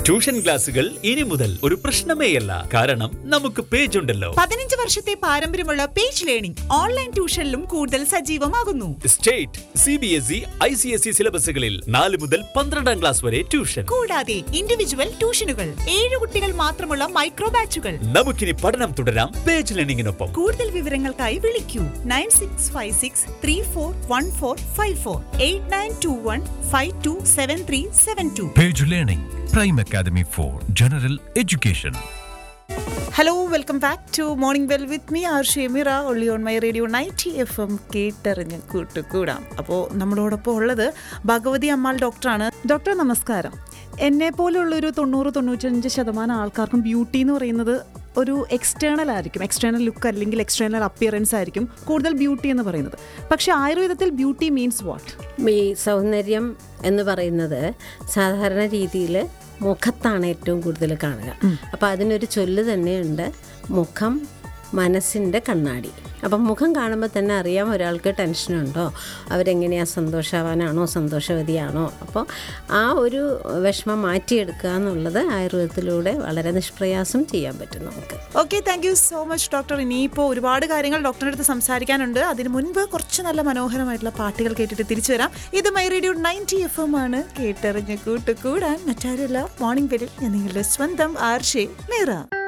Tuition ക്ലാസുകൾ ഇനി മുതൽ ഒരു പ്രശ്നമേയല്ല കാരണം നമുക്ക് പേജ് ഉണ്ടല്ലോ പതിനഞ്ച് വർഷത്തെ പാരമ്പര്യമുള്ള പേജ് ലേണിംഗ് ഓൺലൈൻ ട്യൂഷനിലും കൂടുതൽ സജീവമാകുന്നു state C B S E I C S E സിലബസുകളിൽ നാല് മുതൽ പന്ത്രണ്ടാം ക്ലാസ് വരെ ട്യൂഷൻ കൂടാതെ ഇൻഡിവിജ്വൽ ട്യൂഷനുകൾ ഏഴ് കുട്ടികൾ മാത്രമുള്ള മൈക്രോ ബാച്ചുകൾ നമുക്കിനി പഠനം തുടരാം പേജ് ലേണിംഗിനൊപ്പം കൂടുതൽ വിവരങ്ങൾക്കായി വിളിക്കൂ nine six five six three four one four five four eight nine two one five two seven three seven two Page Learning, Prime Academy for General Education. Hello welcome back to morning well with me R Shemira ഒള്ളി on my radio ninety F M കേട്ടറിഞ്ഞ് കൂട്ടുകൂടാം അപ്പോൾ നമ്മളോടൊപ്പം ഉള്ളത് ഭഗവതി അമ്മാൾ ഡോക്ടറാണ് doctor നമസ്കാരം എന്നെ പോലുള്ളൊരു തൊണ്ണൂറ് തൊണ്ണൂറ്റഞ്ച് ശതമാനം ആൾക്കാർക്കും ബ്യൂട്ടി എന്ന് പറയുന്നത് ഒരു എക്സ്റ്റേണൽ ആയിരിക്കും എക്സ്റ്റേണൽ ലുക്ക് അല്ലെങ്കിൽ എക്സ്റ്റേണൽ അപ്പിയറൻസ് ആയിരിക്കും കൂടുതൽ ബ്യൂട്ടി എന്ന് പറയുന്നത് പക്ഷേ ആയുർവേദത്തിൽ ബ്യൂട്ടി മീൻസ് വാട്ട് ഈ സൗന്ദര്യം എന്ന് പറയുന്നത് സാധാരണ രീതിയിൽ മുഖത്താണ് ഏറ്റവും കൂടുതൽ കാണുക അപ്പോൾ അതിനൊരു ചൊല്ല് തന്നെയുണ്ട് മുഖം മനസ്സിൻ്റെ കണ്ണാടി അപ്പം മുഖം കാണുമ്പോൾ തന്നെ അറിയാം ഒരാൾക്ക് ടെൻഷനുണ്ടോ അവരെങ്ങനെയാണ് സന്തോഷവാനാണോ സന്തോഷവതിയാണോ അപ്പോൾ ആ ഒരു വിഷമം മാറ്റിയെടുക്കുക എന്നുള്ളത് ആയുർവേദത്തിലൂടെ വളരെ നിഷ്പ്രയാസം ചെയ്യാൻ പറ്റും നമുക്ക് okay thank you so much doctor ഇനിയിപ്പോൾ ഒരുപാട് കാര്യങ്ങൾ ഡോക്ടറിൻ്റെ അടുത്ത് സംസാരിക്കാനുണ്ട് അതിന് മുൻപ് കുറച്ച് നല്ല മനോഹരമായിട്ടുള്ള പാട്ടുകൾ കേട്ടിട്ട് തിരിച്ചു വരാം ഇത് my radio ninety F M ആണ് കേട്ടറിഞ്ഞ് കൂട്ടുകൂടാൻ മറ്റാരുമല്ല മോർണിംഗ് വരും ഞാൻ നിങ്ങളുടെ സ്വന്തം ആർഷേ മീറ